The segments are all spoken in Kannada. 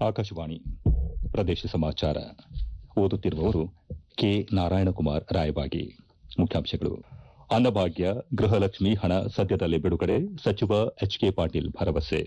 ಆಕಾಶವಾಣಿ ಪ್ರದೇಶ ಸಮಾಚಾರ ಓದುತ್ತಿರುವವರು ಕೆ ನಾರಾಯಣಕುಮಾರ್ ರಾಯಬಾಗಿ ಮುಖ್ಯಾಂಶಗಳು ಅನ್ನಭಾಗ್ಯ ಗೃಹಲಕ್ಷ್ಮಿ ಹಣ ಸದ್ಯದಲ್ಲೇ ಬಿಡುಗಡೆ ಸಚಿವ ಎಚ್ ಕೆ ಪಾಟೀಲ್ ಭರವಸೆ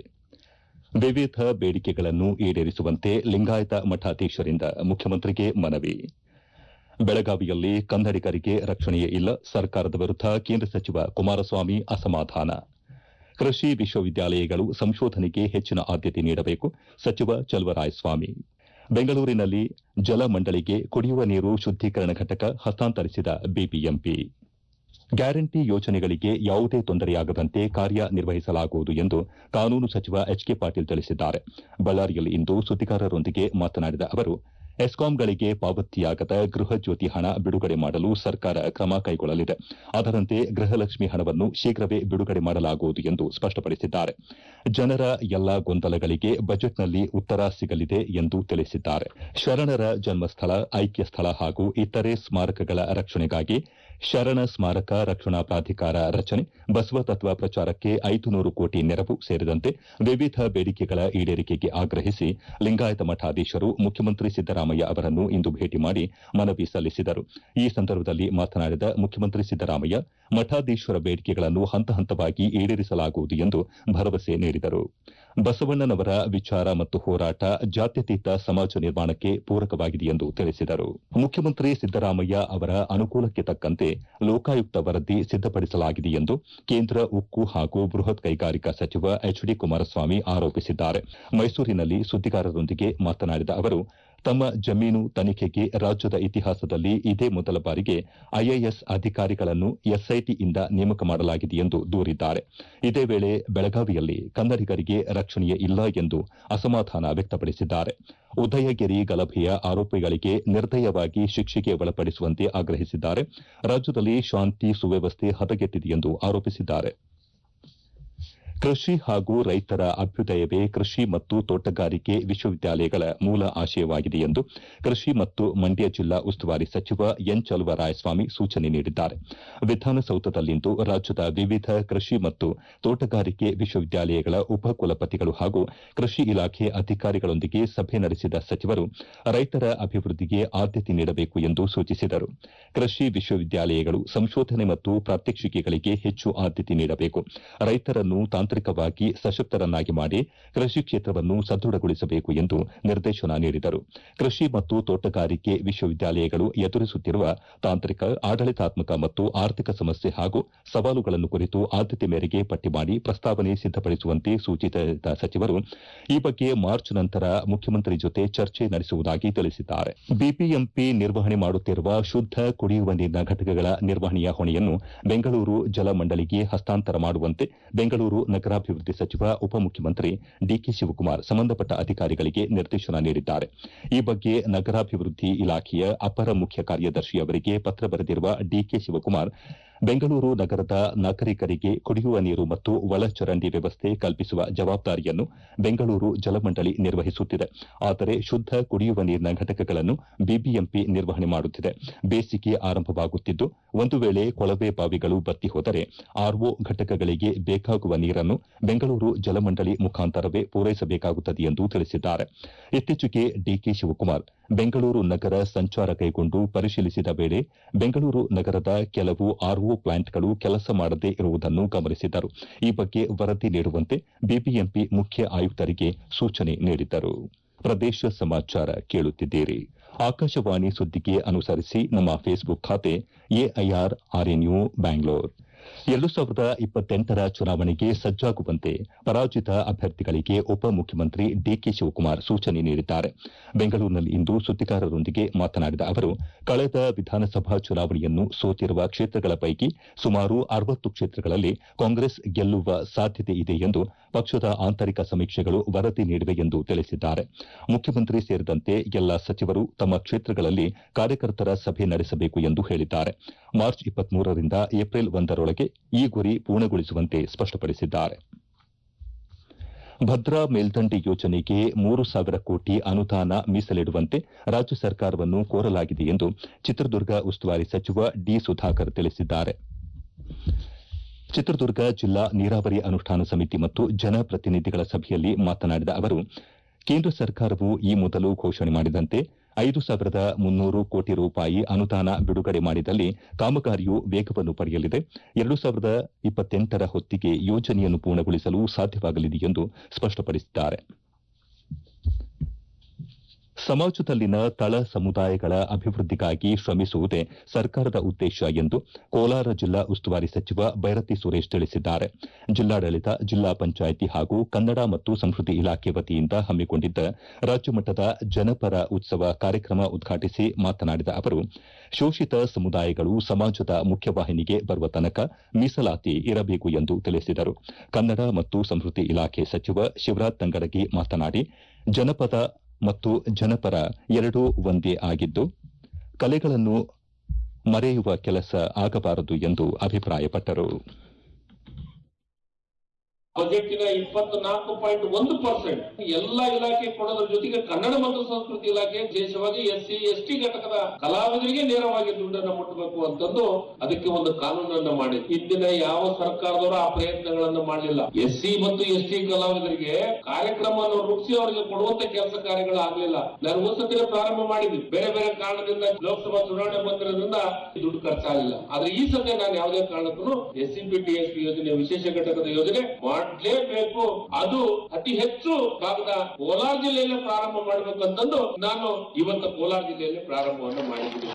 ವಿವಿಧ ಬೇಡಿಕೆಗಳನ್ನು ಈಡೇರಿಸುವಂತೆ ಲಿಂಗಾಯತ ಮಠಾಧೀಶರಿಂದ ಮುಖ್ಯಮಂತ್ರಿಗೆ ಮನವಿ ಬೆಳಗಾವಿಯಲ್ಲಿ ಕನ್ನಡಿಗರಿಗೆ ರಕ್ಷಣೆಯೇ ಇಲ್ಲ ಸರ್ಕಾರದ ವಿರುದ್ಧ ಕೇಂದ್ರ ಸಚಿವ ಕುಮಾರಸ್ವಾಮಿ ಅಸಮಾಧಾನ ಕೃಷಿ ವಿಶ್ವವಿದ್ಯಾಲಯಗಳು ಸಂಶೋಧನೆಗೆ ಹೆಚ್ಚಿನ ಆದ್ಯತೆ ನೀಡಬೇಕು ಸಚಿವ ಚಲುವರಾಯಸ್ವಾಮಿ ಬೆಂಗಳೂರಿನಲ್ಲಿ ಜಲಮಂಡಳಿಗೆ ಕುಡಿಯುವ ನೀರು ಶುದ್ದೀಕರಣ ಘಟಕ ಹಸ್ತಾಂತರಿಸಿದ ಬಿಬಿಎಂಪಿ ಗ್ಯಾರಂಟಿ ಯೋಜನೆಗಳಿಗೆ ಯಾವುದೇ ತೊಂದರೆಯಾಗದಂತೆ ಕಾರ್ಯನಿರ್ವಹಿಸಲಾಗುವುದು ಎಂದು ಕಾನೂನು ಸಚಿವ ಎಚ್ ಕೆ ಪಾಟೀಲ್ ತಿಳಿಸಿದ್ದಾರೆ ಬಳ್ಳಾರಿಯಲ್ಲಿಂದು ಸುದ್ದಿಗಾರರೊಂದಿಗೆ ಮಾತನಾಡಿದ ಅವರು ಎಸ್ಕಾಂಗಳಿಗೆ ಪಾವತಿಯಾಗದ ಗೃಹಜ್ಯೋತಿ ಹಣ ಬಿಡುಗಡೆ ಮಾಡಲು ಸರ್ಕಾರ ಕ್ರಮ ಕೈಗೊಳ್ಳಲಿದೆ ಅದರಂತೆ ಗೃಹಲಕ್ಷ್ಮಿ ಹಣವನ್ನು ಶೀಘ್ರವೇ ಬಿಡುಗಡೆ ಮಾಡಲಾಗುವುದು ಎಂದು ಸ್ಪಷ್ಟಪಡಿಸಿದ್ದಾರೆ ಜನರ ಎಲ್ಲಾ ಗೊಂದಲಗಳಿಗೆ ಬಜೆಟ್ನಲ್ಲಿ ಉತ್ತರ ಸಿಗಲಿದೆ ಎಂದು ತಿಳಿಸಿದ್ದಾರೆ ಶರಣರ ಜನ್ಮಸ್ಥಳ ಐಕ್ಯ ಸ್ಥಳ ಹಾಗೂ ಇತರೆ ಸ್ಮಾರಕಗಳ ರಕ್ಷಣೆಗಾಗಿ ಶರಣ ಸ್ಮಾರಕ ರಕ್ಷಣಾ ಪ್ರಾಧಿಕಾರ ರಚನೆ ಬಸವ ತತ್ವ ಪ್ರಚಾರಕ್ಕೆ ಐದು ನೂರು ಕೋಟಿ ನೆರವು ಸೇರಿದಂತೆ ವಿವಿಧ ಬೇಡಿಕೆಗಳ ಈಡೇರಿಕೆಗೆ ಆಗ್ರಹಿಸಿ ಲಿಂಗಾಯತ ಮಠಾಧೀಶರು ಮುಖ್ಯಮಂತ್ರಿ ಸಿದ್ದರಾಮಯ್ಯ ಅವರನ್ನು ಇಂದು ಭೇಟಿ ಮಾಡಿ ಮನವಿ ಸಲ್ಲಿಸಿದರು ಈ ಸಂದರ್ಭದಲ್ಲಿ ಮಾತನಾಡಿದ ಮುಖ್ಯಮಂತ್ರಿ ಸಿದ್ದರಾಮಯ್ಯ ಮಠಾಧೀಶರ ಬೇಡಿಕೆಗಳನ್ನು ಹಂತ ಹಂತವಾಗಿ ಈಡೇರಿಸಲಾಗುವುದು ಎಂದು ಭರವಸೆ ನೀಡಿದರು ಬಸವಣ್ಣನವರ ವಿಚಾರ ಮತ್ತು ಹೋರಾಟ ಜಾತ್ಯತೀತ ಸಮಾಜ ನಿರ್ಮಾಣಕ್ಕೆ ಪೂರಕವಾಗಿದೆ ಎಂದು ತಿಳಿಸಿದರು ಮುಖ್ಯಮಂತ್ರಿ ಸಿದ್ದರಾಮಯ್ಯ ಅವರ ಅನುಕೂಲಕ್ಕೆ ತಕ್ಕಂತೆ ಲೋಕಾಯುಕ್ತ ವರದಿ ಸಿದ್ದಪಡಿಸಲಾಗಿದೆ ಎಂದು ಕೇಂದ್ರ ಉಕ್ಕು ಹಾಗೂ ಬೃಹತ್ ಕೈಗಾರಿಕಾ ಸಚಿವ ಎಚ್ ಡಿ ಕುಮಾರಸ್ವಾಮಿ ಆರೋಪಿಸಿದ್ದಾರೆ ಮೈಸೂರಿನಲ್ಲಿ ಸುದ್ದಿಗಾರರೊಂದಿಗೆ ಮಾತನಾಡಿದ ಅವರು ತಮ್ಮ ಜಮೀನು ತನಿಖೆಗೆ ರಾಜ್ಯದ ಇತಿಹಾಸದಲ್ಲಿ ಇದೇ ಮೊದಲ ಬಾರಿಗೆ ಐಎಎಸ್ ಅಧಿಕಾರಿಗಳನ್ನು ಎಸ್ಐಟಿಯಿಂದ ನೇಮಕ ಮಾಡಲಾಗಿದೆ ಎಂದು ದೂರಿದ್ದಾರೆ ಇದೇ ವೇಳೆ ಬೆಳಗಾವಿಯಲ್ಲಿ ಕನ್ನಡಿಗರಿಗೆ ರಕ್ಷಣೆಯೇ ಇಲ್ಲ ಎಂದು ಅಸಮಾಧಾನ ವ್ಯಕ್ತಪಡಿಸಿದ್ದಾರೆ ಉದಯಗಿರಿ ಗಲಭೆಯ ಆರೋಪಿಗಳಿಗೆ ನಿರ್ದಯವಾಗಿ ಶಿಕ್ಷೆಗೆ ಒಳಪಡಿಸುವಂತೆ ಆಗ್ರಹಿಸಿದ್ದಾರೆ ರಾಜ್ಯದಲ್ಲಿ ಶಾಂತಿ ಸುವ್ಯವಸ್ಥೆ ಹದಗೆಟ್ಟಿದೆ ಎಂದು ಆರೋಪಿಸಿದ್ದಾರೆ ಕೃಷಿ ಹಾಗೂ ರೈತರ ಅಭ್ಯುದಯವೇ ಕೃಷಿ ಮತ್ತು ತೋಟಗಾರಿಕೆ ವಿಶ್ವವಿದ್ಯಾಲಯಗಳ ಮೂಲ ಆಶಯವಾಗಿದೆ ಎಂದು ಕೃಷಿ ಮತ್ತು ಮಂಡ್ಯ ಜಿಲ್ಲಾ ಉಸ್ತುವಾರಿ ಸಚಿವ ಎನ್ ಚಲುವರಾಯಸ್ವಾಮಿ ಸೂಚನೆ ನೀಡಿದ್ದಾರೆ ವಿಧಾನಸೌಧದಲ್ಲಿಂದು ರಾಜ್ಯದ ವಿವಿಧ ಕೃಷಿ ಮತ್ತು ತೋಟಗಾರಿಕೆ ವಿಶ್ವವಿದ್ಯಾಲಯಗಳ ಉಪಕುಲಪತಿಗಳು ಹಾಗೂ ಕೃಷಿ ಇಲಾಖೆ ಅಧಿಕಾರಿಗಳೊಂದಿಗೆ ಸಭೆ ನಡೆಸಿದ ಸಚಿವರು ರೈತರ ಅಭಿವೃದ್ಧಿಗೆ ಆದ್ಯತೆ ನೀಡಬೇಕು ಎಂದು ಸೂಚಿಸಿದರು ಕೃಷಿ ವಿಶ್ವವಿದ್ಯಾಲಯಗಳು ಸಂಶೋಧನೆ ಮತ್ತು ಪ್ರಾತ್ಯಕ್ಷಿಕೆಗಳಿಗೆ ಹೆಚ್ಚು ಆದ್ಯತೆ ನೀಡಬೇಕು ರೈತರನ್ನು ತಾಂತ್ರಿಕವಾಗಿ ಸಶಕ್ತರನ್ನಾಗಿ ಮಾಡಿ ಕೃಷಿ ಕ್ಷೇತ್ರವನ್ನು ಸದೃಢಗೊಳಿಸಬೇಕು ಎಂದು ನಿರ್ದೇಶನ ನೀಡಿದರು ಕೃಷಿ ಮತ್ತು ತೋಟಗಾರಿಕೆ ವಿಶ್ವವಿದ್ಯಾಲಯಗಳು ಎದುರಿಸುತ್ತಿರುವ ತಾಂತ್ರಿಕ ಆಡಳಿತಾತ್ಮಕ ಮತ್ತು ಆರ್ಥಿಕ ಸಮಸ್ಯೆ ಹಾಗೂ ಸವಾಲುಗಳನ್ನು ಕುರಿತು ಆದ್ಯತೆ ಮೇರೆಗೆ ಪಟ್ಟಿ ಮಾಡಿ ಪ್ರಸ್ತಾವನೆ ಸಿದ್ದಪಡಿಸುವಂತೆ ಸೂಚಿಸಿದ ಸಚಿವರು ಈ ಬಗ್ಗೆ ಮಾರ್ಚ್ ನಂತರ ಮುಖ್ಯಮಂತ್ರಿ ಜೊತೆ ಚರ್ಚೆ ನಡೆಸುವುದಾಗಿ ತಿಳಿಸಿದ್ದಾರೆ ಬಿಬಿಎಂಪಿ ನಿರ್ವಹಣೆ ಮಾಡುತ್ತಿರುವ ಶುದ್ದ ಕುಡಿಯುವ ನೀರಿನ ಘಟಕಗಳ ನಿರ್ವಹಣೆಯ ಹೊಣೆಯನ್ನು ಬೆಂಗಳೂರು ಜಲಮಂಡಳಿಗೆ ಹಸ್ತಾಂತರ ಮಾಡುವಂತೆ ಬೆಂಗಳೂರು ನಗರಾಭಿವೃದ್ಧಿ ಸಚಿವ ಉಪಮುಖ್ಯಮಂತ್ರಿ ಡಿಕೆ ಶಿವಕುಮಾರ್ ಸಂಬಂಧಪಟ್ಟ ಅಧಿಕಾರಿಗಳಿಗೆ ನಿರ್ದೇಶನ ನೀಡಿದ್ದಾರೆ ಈ ಬಗ್ಗೆ ನಗರಾಭಿವೃದ್ಧಿ ಇಲಾಖೆಯ ಅಪರ ಮುಖ್ಯ ಕಾರ್ಯದರ್ಶಿಯವರಿಗೆ ಪತ್ರ ಬರೆದಿರುವ ಡಿಕೆ ಶಿವಕುಮಾರ್ ಬೆಂಗಳೂರು ನಗರದ ನಾಗರಿಕರಿಗೆ ಕುಡಿಯುವ ನೀರು ಮತ್ತು ಒಳಚರಂಡಿ ವ್ಯವಸ್ಥೆ ಕಲ್ಪಿಸುವ ಜವಾಬ್ದಾರಿಯನ್ನು ಬೆಂಗಳೂರು ಜಲಮಂಡಳಿ ನಿರ್ವಹಿಸುತ್ತಿದೆ ಆದರೆ ಶುದ್ದ ಕುಡಿಯುವ ನೀರಿನ ಘಟಕಗಳನ್ನು ಬಿಬಿಎಂಪಿ ನಿರ್ವಹಣೆ ಮಾಡುತ್ತಿದೆ ಬೇಸಿಗೆ ಆರಂಭವಾಗುತ್ತಿದ್ದು ಒಂದು ವೇಳೆ ಕೊಳವೆ ಬಾವಿಗಳು ಬತ್ತಿ ಹೋದರೆ ಆರ್ಒ ಘಟಕಗಳಿಗೆ ಬೇಕಾಗುವ ನೀರನ್ನು ಬೆಂಗಳೂರು ಜಲಮಂಡಳಿ ಮುಖಾಂತರವೇ ಪೂರೈಸಬೇಕಾಗುತ್ತದೆ ಎಂದು ತಿಳಿಸಿದ್ದಾರೆ ಇತ್ತೀಚೆಗೆ ಡಿಕೆ ಶಿವಕುಮಾರ್ ಬೆಂಗಳೂರು ನಗರ ಸಂಚಾರ ಕೈಗೊಂಡು ಪರಿಶೀಲಿಸಿದ ವೇಳೆ ಬೆಂಗಳೂರು ನಗರದ ಕೆಲವು ಆರ್ಒ ಪ್ಲಾಂಟ್ಗಳು ಕೆಲಸ ಮಾಡದೇ ಇರುವುದನ್ನು ಗಮನಿಸಿದ್ದರು ಈ ಬಗ್ಗೆ ವರದಿ ನೀಡುವಂತೆ ಬಿಬಿಎಂಪಿ ಮುಖ್ಯ ಆಯುಕ್ತರಿಗೆ ಸೂಚನೆ ನೀಡಿದ್ದರು ಪ್ರದೇಶ ಸಮಾಚಾರ ಕೇಳುತ್ತಿದ್ದೀರಿ ಆಕಾಶವಾಣಿ ಸುದ್ದಿಗೆ ಅನುಸರಿಸಿ ನಮ್ಮ ಫೇಸ್ಬುಕ್ ಖಾತೆ ಎಐಆರ್ ಆರ್ಎನ್ಯು ಬ್ಯಾಂಗ್ಲೋರ್ ಎರಡು ಸಾವಿರದ ಇಪ್ಪತ್ತೆಂಟರ ಚುನಾವಣೆಗೆ ಸಜ್ಜಾಗುವಂತೆ ಪರಾಜಿತ ಅಭ್ಯರ್ಥಿಗಳಿಗೆ ಉಪಮುಖ್ಯಮಂತ್ರಿ ಡಿಕೆ ಶಿವಕುಮಾರ್ ಸೂಚನೆ ನೀಡಿದ್ದಾರೆ ಬೆಂಗಳೂರಿನಲ್ಲಿಂದು ಸುದ್ದಿಗಾರರೊಂದಿಗೆ ಮಾತನಾಡಿದ ಅವರು ಕಳೆದ ವಿಧಾನಸಭಾ ಚುನಾವಣೆಯನ್ನು ಸೋತಿರುವ ಕ್ಷೇತ್ರಗಳ ಪೈಕಿ ಸುಮಾರು ಅರವತ್ತು ಕ್ಷೇತ್ರಗಳಲ್ಲಿ ಕಾಂಗ್ರೆಸ್ ಗೆಲ್ಲುವ ಸಾಧ್ಯತೆ ಇದೆ ಎಂದು ಪಕ್ಷದ ಆಂತರಿಕ ಸಮೀಕ್ಷೆಗಳು ವರದಿ ನೀಡಿವೆ ಎಂದು ತಿಳಿಸಿದ್ದಾರೆ ಮುಖ್ಯಮಂತ್ರಿ ಸೇರಿದಂತೆ ಎಲ್ಲ ಸಚಿವರು ತಮ್ಮ ಕ್ಷೇತ್ರಗಳಲ್ಲಿ ಕಾರ್ಯಕರ್ತರ ಸಭೆ ನಡೆಸಬೇಕು ಎಂದು ಹೇಳಿದ್ದಾರೆ ಮಾರ್ಚ್ ಇಪ್ಪತ್ಮೂರರಿಂದ ಏಪ್ರಿಲ್ ಒಂದರೊಳಗೆ ಈ ಗುರಿ ಪೂರ್ಣಗೊಳಿಸುವಂತೆ ಸ್ಪಷ್ಟಪಡಿಸಿದ್ದಾರೆ ಭದ್ರಾ ಮೇಲ್ದಂಡೆ ಯೋಜನೆಗೆ ಮೂರು ಸಾವಿರ ಕೋಟಿ ಅನುದಾನ ಮೀಸಲಿಡುವಂತೆ ರಾಜ್ಯ ಸರ್ಕಾರವನ್ನು ಕೋರಲಾಗಿದೆ ಎಂದು ಚಿತ್ರದುರ್ಗ ಉಸ್ತುವಾರಿ ಸಚಿವ ಡಿ ಸುಧಾಕರ್ ತಿಳಿಸಿದ್ದಾರೆ ಚಿತ್ರದುರ್ಗ ಜಿಲ್ಲಾ ನೀರಾವರಿ ಅನುಷ್ಠಾನ ಸಮಿತಿ ಮತ್ತು ಜನಪ್ರತಿನಿಧಿಗಳ ಸಭೆಯಲ್ಲಿ ಮಾತನಾಡಿದ ಅವರು ಕೇಂದ್ರ ಸರ್ಕಾರವು ಈ ಮೊದಲು ಘೋಷಣೆ ಮಾಡಿದಂತೆ ಐದು ಸಾವಿರದ ಮುನ್ನೂರು ಕೋಟಿ ರೂಪಾಯಿ ಅನುದಾನ ಬಿಡುಗಡೆ ಮಾಡಿದಲ್ಲಿ ಕಾಮಗಾರಿಯು ವೇಗವನ್ನು ಪಡೆಯಲಿದೆ ಎರಡು ಸಾವಿರದ ಇಪ್ಪತ್ತೆಂಟರ ಹೊತ್ತಿಗೆ ಯೋಜನೆಯನ್ನು ಪೂರ್ಣಗೊಳಿಸಲು ಸಾಧ್ಯವಾಗಲಿದೆ ಎಂದು ಸ್ಪಷ್ಟಪಡಿಸಿದ್ದಾರೆ ಸಮಾಜದಲ್ಲಿನ ತಳ ಸಮುದಾಯಗಳ ಅಭಿವೃದ್ಧಿಗಾಗಿ ಶ್ರಮಿಸುವುದೇ ಸರ್ಕಾರದ ಉದ್ದೇಶ ಎಂದು ಕೋಲಾರ ಜಿಲ್ಲಾ ಉಸ್ತುವಾರಿ ಸಚಿವ ಬೈರತಿ ಸುರೇಶ್ ತಿಳಿಸಿದ್ದಾರೆ ಜಿಲ್ಲಾಡಳಿತ ಜಿಲ್ಲಾ ಪಂಚಾಯಿತಿ ಹಾಗೂ ಕನ್ನಡ ಮತ್ತು ಸಂಸ್ಕೃತಿ ಇಲಾಖೆ ವತಿಯಿಂದ ಹಮ್ಮಿಕೊಂಡಿದ್ದ ರಾಜ್ಯಮಟ್ಟದ ಜನಪರ ಉತ್ಸವ ಕಾರ್ಯಕ್ರಮ ಉದ್ಘಾಟಿಸಿ ಮಾತನಾಡಿದ ಅವರು ಶೋಷಿತ ಸಮುದಾಯಗಳು ಸಮಾಜದ ಮುಖ್ಯವಾಹಿನಿಗೆ ಬರುವ ತನಕ ಮೀಸಲಾತಿ ಇರಬೇಕು ಎಂದು ತಿಳಿಸಿದರು ಕನ್ನಡ ಮತ್ತು ಸಂಸ್ಕೃತಿ ಇಲಾಖೆ ಸಚಿವ ಶಿವರಾಜ್ ತಂಗಡಗಿ ಮಾತನಾಡಿ ಜನಪದ ಮತ್ತು ಜನಪರ ಎರಡೂ ಒಂದೇ ಆಗಿದ್ದು ಕಲೆಗಳನ್ನು ಮರೆಯುವ ಕೆಲಸ ಆಗಬಾರದು ಎಂದು ಅಭಿಪ್ರಾಯಪಟ್ಟರು ಬಜೆಟ್ಟಿನ ಇಪ್ಪತ್ನಾಲ್ಕು ಪಾಯಿಂಟ್ ಒಂದು ಪರ್ಸೆಂಟ್ ಎಲ್ಲಾ ಇಲಾಖೆ ಕೊಡೋದ್ರ ಜೊತೆಗೆ ಕನ್ನಡ ಮತ್ತು ಸಂಸ್ಕೃತಿ ಇಲಾಖೆ ವಿಶೇಷವಾಗಿ ಎಸ್ ಸಿ ಎಸ್ ಟಿ ಘಟಕದ ಕಲಾವಿದರಿಗೆ ನೇರವಾಗಿ ದುಡ್ಡನ್ನ ಮುಟ್ಟಬೇಕು ಅಂತಂದು ಅದಕ್ಕೆ ಒಂದು ಕಾನೂನನ್ನ ಮಾಡಿ ಹಿಂದಿನ ಯಾವ ಸರ್ಕಾರದವರು ಆ ಪ್ರಯತ್ನಗಳನ್ನ ಮಾಡಲಿಲ್ಲ ಎಸ್ ಸಿ ಮತ್ತು ಎಸ್ ಟಿ ಕಲಾವಿದರಿಗೆ ಕಾರ್ಯಕ್ರಮವನ್ನು ರೂಪಿಸಿ ಅವರಿಗೆ ಕೊಡುವಂತ ಕೆಲಸ ಕಾರ್ಯಗಳು ಆಗ್ಲಿಲ್ಲ ನಾನು ಒಂದ್ಸತಿನೇ ಪ್ರಾರಂಭ ಮಾಡಿದ್ವಿ ಬೇರೆ ಬೇರೆ ಕಾರಣದಿಂದ ಲೋಕಸಭಾ ಚುನಾವಣೆ ಬಂದಿರೋದ್ರಿಂದ ದುಡ್ಡು ಖರ್ಚಾಗಲಿಲ್ಲ ಆದ್ರೆ ಈ ಸದ್ಯ ನಾನು ಯಾವುದೇ ಕಾರಣಕ್ಕೂ S C P T S P ಯೋಜನೆ ವಿಶೇಷ ಘಟಕದ ಯೋಜನೆ ಮಾಡಲೇಬೇಕು ಅದು ಅತಿ ಹೆಚ್ಚು ಭಾಗದ ಕೋಲಾರ ಜಿಲ್ಲೆಯಲ್ಲೇ ಪ್ರಾರಂಭ ಮಾಡಬೇಕಂತಂದು ನಾನು ಇವತ್ತು ಕೋಲಾರ ಜಿಲ್ಲೆಯಲ್ಲಿ ಪ್ರಾರಂಭವನ್ನು ಮಾಡಿದ್ದೀನಿ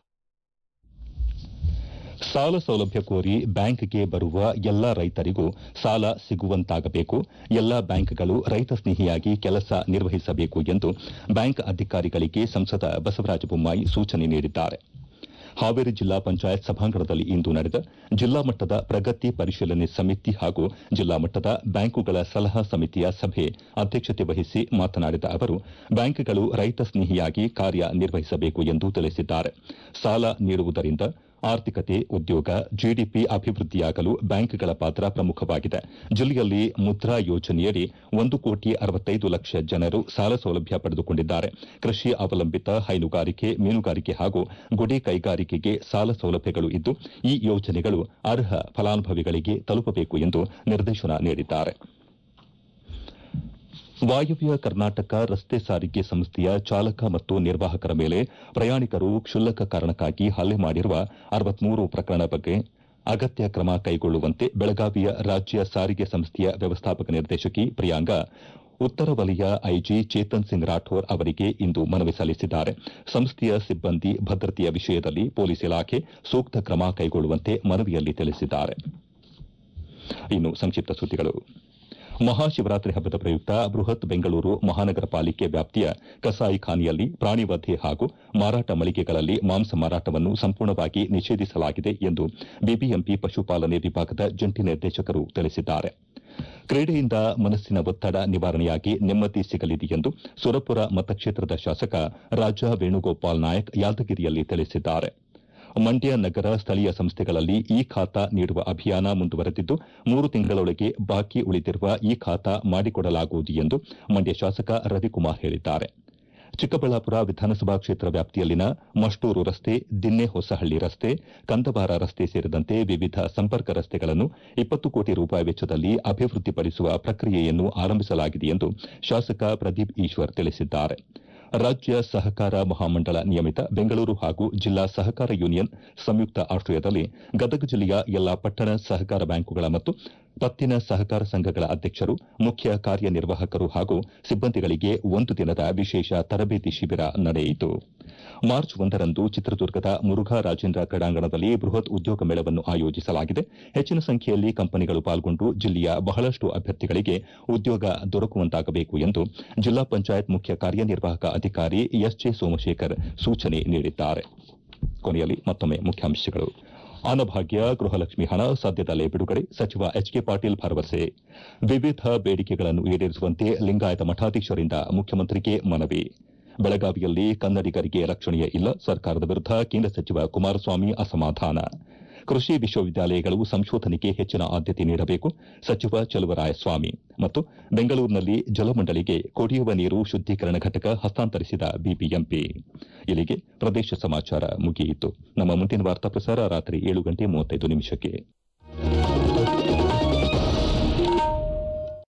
ಸಾಲ ಸೌಲಭ್ಯ ಕೋರಿ ಬ್ಯಾಂಕ್ಗೆ ಬರುವ ಎಲ್ಲಾ ರೈತರಿಗೂ ಸಾಲ ಸಿಗುವಂತಾಗಬೇಕು ಎಲ್ಲಾ ಬ್ಯಾಂಕ್ಗಳು ರೈತ ಸ್ನೇಹಿಯಾಗಿ ಕೆಲಸ ನಿರ್ವಹಿಸಬೇಕು ಎಂದು ಬ್ಯಾಂಕ್ ಅಧಿಕಾರಿಗಳಿಗೆ ಸಂಸದ ಬಸವರಾಜ ಬೊಮ್ಮಾಯಿ ಸೂಚನೆ ನೀಡಿದ್ದಾರೆ ಹಾವೇರಿ ಜಿಲ್ಲಾ ಪಂಚಾಯತ್ ಸಭಾಂಗಣದಲ್ಲಿ ಇಂದು ನಡೆದ ಜಿಲ್ಲಾ ಮಟ್ಟದ ಪ್ರಗತಿ ಪರಿಶೀಲನೆ ಸಮಿತಿ ಹಾಗೂ ಜಿಲ್ಲಾ ಮಟ್ಟದ ಬ್ಯಾಂಕುಗಳ ಸಲಹಾ ಸಮಿತಿಯ ಸಭೆ ಅಧ್ಯಕ್ಷತೆ ವಹಿಸಿ ಮಾತನಾಡಿದ ಅವರು ಬ್ಯಾಂಕ್ಗಳು ರೈತ ಸ್ನೇಹಿಯಾಗಿ ಕಾರ್ಯ ನಿರ್ವಹಿಸಬೇಕು ಎಂದು ತಿಳಿಸಿದ್ದಾರೆ ಸಾಲ ನೀಡುವುದರಿಂದ ಆರ್ಥಿಕತೆ ಉದ್ಯೋಗ ಜಿಡಿಪಿ ಅಭಿವೃದ್ಧಿಯಾಗಲು ಬ್ಯಾಂಕ್ಗಳ ಪಾತ್ರ ಪ್ರಮುಖವಾಗಿದೆ ಜಿಲ್ಲೆಯಲ್ಲಿ ಮುದ್ರಾ ಯೋಜನೆಯಡಿ ಒಂದು ಕೋಟಿ ಅರವತ್ತೈದು ಲಕ್ಷ ಜನರು ಸಾಲ ಸೌಲಭ್ಯ ಪಡೆದುಕೊಂಡಿದ್ದಾರೆ ಕೃಷಿ ಅವಲಂಬಿತ ಹೈನುಗಾರಿಕೆ ಮೀನುಗಾರಿಕೆ ಹಾಗೂ ಗುಡಿ ಕೈಗಾರಿಕೆಗೆ ಸಾಲ ಸೌಲಭ್ಯಗಳು ಇದ್ದು ಈ ಯೋಜನೆಗಳು ಅರ್ಹ ಫಲಾನುಭವಿಗಳಿಗೆ ತಲುಪಬೇಕು ಎಂದು ನಿರ್ದೇಶನ ನೀಡಿದ್ದಾರೆ ವಾಯವ್ಯ ಕರ್ನಾಟಕ ರಸ್ತೆ ಸಾರಿಗೆ ಸಂಸ್ಥೆಯ ಚಾಲಕ ಮತ್ತು ನಿರ್ವಾಹಕರ ಮೇಲೆ ಪ್ರಯಾಣಿಕರು ಕ್ಷುಲ್ಲಕ ಕಾರಣಕ್ಕಾಗಿ ಹಲ್ಲೆ ಮಾಡಿರುವ ಅರವತ್ಮೂರು ಪ್ರಕರಣ ಬಗ್ಗೆ ಅಗತ್ಯ ಕ್ರಮ ಕೈಗೊಳ್ಳುವಂತೆ ಬೆಳಗಾವಿಯ ರಾಜ್ಯ ಸಾರಿಗೆ ಸಂಸ್ಥೆಯ ವ್ಯವಸ್ಥಾಪಕ ನಿರ್ದೇಶಕಿ ಪ್ರಿಯಾಂಗಾ ಉತ್ತರ ವಲಯ ಐಜಿ ಚೇತನ್ ಸಿಂಗ್ ರಾಠೋರ್ ಅವರಿಗೆ ಇಂದು ಮನವಿ ಸಲ್ಲಿಸಿದ್ದಾರೆ ಸಂಸ್ಥೆಯ ಸಿಬ್ಬಂದಿ ಭದ್ರತೆಯ ವಿಷಯದಲ್ಲಿ ಪೊಲೀಸ್ ಇಲಾಖೆ ಸೂಕ್ತ ಕ್ರಮ ಕೈಗೊಳ್ಳುವಂತೆ ಮನವಿಯಲ್ಲಿ ತಿಳಿಸಿದ್ದಾರೆ ಇನ್ನು ಸಂಕ್ಷಿಪ್ತ ಸುದ್ದಿಗಳು ಮಹಾಶಿವರಾತ್ರಿ ಹಬ್ಬದ ಪ್ರಯುಕ್ತ ಬೃಹತ್ ಬೆಂಗಳೂರು ಮಹಾನಗರ ಪಾಲಿಕೆ ವ್ಯಾಪ್ತಿಯ ಕಸಾಯಿಖಾನೆಯಲ್ಲಿ ಪ್ರಾಣಿವಧೆ ಹಾಗೂ ಮಾರಾಟ ಮಳಿಗೆಗಳಲ್ಲಿ ಮಾಂಸ ಮಾರಾಟವನ್ನು ಸಂಪೂರ್ಣವಾಗಿ ನಿಷೇಧಿಸಲಾಗಿದೆ ಎಂದು ಬಿಬಿಎಂಪಿ ಪಶುಪಾಲನೆ ವಿಭಾಗದ ಜಂಟಿ ನಿರ್ದೇಶಕರು ತಿಳಿಸಿದ್ದಾರೆ ಕ್ರೀಡೆಯಿಂದ ಮನಸ್ಸಿನ ಒತ್ತಡ ನಿವಾರಣೆಯಾಗಿ ನೆಮ್ಮದಿ ಸಿಗಲಿದೆ ಎಂದು ಸುರಪುರ ಮತಕ್ಷೇತ್ರದ ಶಾಸಕ ರಾಜಾ ವೇಣುಗೋಪಾಲ್ ನಾಯಕ್ ಯಾದಗಿರಿಯಲ್ಲಿ ತಿಳಿಸಿದ್ದಾರೆ ಮಂಡ್ಯ ನಗರ ಸ್ಥಳೀಯ ಸಂಸ್ಥೆಗಳಲ್ಲಿ ಇ ಖಾತಾ ನೀಡುವ ಅಭಿಯಾನ ಮುಂದುವರೆದಿದ್ದು ಮೂರು ತಿಂಗಳೊಳಗೆ ಬಾಕಿ ಉಳಿದಿರುವ ಇ ಖಾತಾ ಮಾಡಿಕೊಡಲಾಗುವುದು ಎಂದು ಮಂಡ್ಯ ಶಾಸಕ ರವಿಕುಮಾರ್ ಹೇಳಿದ್ದಾರೆ ಚಿಕ್ಕಬಳ್ಳಾಪುರ ವಿಧಾನಸಭಾ ಕ್ಷೇತ್ರ ವ್ಯಾಪ್ತಿಯಲ್ಲಿನ ಮಷ್ಟೂರು ರಸ್ತೆ ದಿನ್ನೆ ಹೊಸಹಳ್ಳಿ ರಸ್ತೆ ಕಂದಬಾರ ರಸ್ತೆ ಸೇರಿದಂತೆ ವಿವಿಧ ಸಂಪರ್ಕ ರಸ್ತೆಗಳನ್ನು ಇಪ್ಪತ್ತು ಕೋಟಿ ರೂಪಾಯಿ ವೆಚ್ಚದಲ್ಲಿ ಅಭಿವೃದ್ಧಿಪಡಿಸುವ ಪ್ರಕ್ರಿಯೆಯನ್ನು ಆರಂಭಿಸಲಾಗಿದೆ ಎಂದು ಶಾಸಕ ಪ್ರದೀಪ್ ಈಶ್ವರ್ ತಿಳಿಸಿದ್ದಾರೆ ರಾಜ್ಯ ಸಹಕಾರ ಮಹಾಮಂಡಳ ನಿಯಮಿತ ಬೆಂಗಳೂರು ಹಾಗೂ ಜಿಲ್ಲಾ ಸಹಕಾರ ಯೂನಿಯನ್ ಸಂಯುಕ್ತ ಆಶ್ರಯದಲ್ಲಿ ಗದಗ ಜಿಲ್ಲೆಯ ಎಲ್ಲಾ ಪಟ್ಟಣ ಸಹಕಾರ ಬ್ಯಾಂಕುಗಳ ಮತ್ತು ಪತ್ತಿನ ಸಹಕಾರ ಸಂಘಗಳ ಅಧ್ಯಕ್ಷರು ಮುಖ್ಯ ಕಾರ್ಯನಿರ್ವಾಹಕರು ಹಾಗೂ ಸಿಬ್ಬಂದಿಗಳಿಗೆ ಒಂದು ದಿನದ ವಿಶೇಷ ತರಬೇತಿ ಶಿಬಿರ ನಡೆಯಿತು ಮಾರ್ಚ್ ಒಂದರಂದು ಚಿತ್ರದುರ್ಗದ ಮುರುಘಾ ರಾಜೇಂದ್ರ ಕ್ರೀಡಾಂಗಣದಲ್ಲಿ ಬೃಹತ್ ಉದ್ಯೋಗ ಮೇಳವನ್ನು ಆಯೋಜಿಸಲಾಗಿದೆ ಹೆಚ್ಚಿನ ಸಂಖ್ಯೆಯಲ್ಲಿ ಕಂಪನಿಗಳು ಪಾಲ್ಗೊಂಡು ಜಿಲ್ಲೆಯ ಬಹಳಷ್ಟು ಅಭ್ಯರ್ಥಿಗಳಿಗೆ ಉದ್ಯೋಗ ದೊರಕುವಂತಾಗಬೇಕು ಎಂದು ಜಿಲ್ಲಾ ಪಂಚಾಯತ್ ಮುಖ್ಯ ಕಾರ್ಯನಿರ್ವಾಹಕ ಅಧಿಕಾರಿ ಎಸ್ಜೆ ಸೋಮಶೇಖರ್ ಸೂಚನೆ ನೀಡಿದ್ದಾರೆ ಕೊನೆಯಲ್ಲಿ ಮತ್ತೊಮ್ಮೆ ಮುಖ್ಯಾಂಶಗಳು ಅನ್ನಭಾಗ್ಯ ಗೃಹಲಕ್ಷ್ಮಿ ಹಣ ಸದ್ಯದಲ್ಲೇ ಬಿಡುಗಡೆ ಸಚಿವ ಎಚ್ಕೆ ಪಾಟೀಲ್ ಭರವಸೆ ವಿವಿಧ ಬೇಡಿಕೆಗಳನ್ನು ಈಡೇರಿಸುವಂತೆ ಲಿಂಗಾಯತ ಮಠಾಧೀಶರಿಂದ ಮುಖ್ಯಮಂತ್ರಿಗೆ ಮನವಿ ಬೆಳಗಾವಿಯಲ್ಲಿ ಕನ್ನಡಿಗರಿಗೆ ರಕ್ಷಣೆಯೇ ಇಲ್ಲ ಸರ್ಕಾರದ ವಿರುದ್ಧ ಕೇಂದ್ರ ಸಚಿವ ಕುಮಾರಸ್ವಾಮಿ ಅಸಮಾಧಾನ ಕೃಷಿ ವಿಶ್ವವಿದ್ಯಾಲಯಗಳು ಸಂಶೋಧನೆಗೆ ಹೆಚ್ಚಿನ ಆದ್ಯತೆ ನೀಡಬೇಕು ಸಚಿವ ಚಲುವರಾಯಸ್ವಾಮಿ ಮತ್ತು ಬೆಂಗಳೂರಿನಲ್ಲಿ ಜಲಮಂಡಳಿಗೆ ಕುಡಿಯುವ ನೀರು ಶುದ್ದೀಕರಣ ಘಟಕ ಹಸ್ತಾಂತರಿಸಿದ ಬಿಬಿಎಂಪಿ ಇಲ್ಲಿಗೆ ಪ್ರದೇಶ ಸಮಾಚಾರ ಮುಗಿಯಿತು ನಮ್ಮ ಮುಂದಿನ ವಾರ್ತಾ ಪ್ರಸಾರ ರಾತ್ರಿ ಏಳು ಗಂಟೆ ಮೂವತ್ತೈದು ನಿಮಿಷಕ್ಕೆ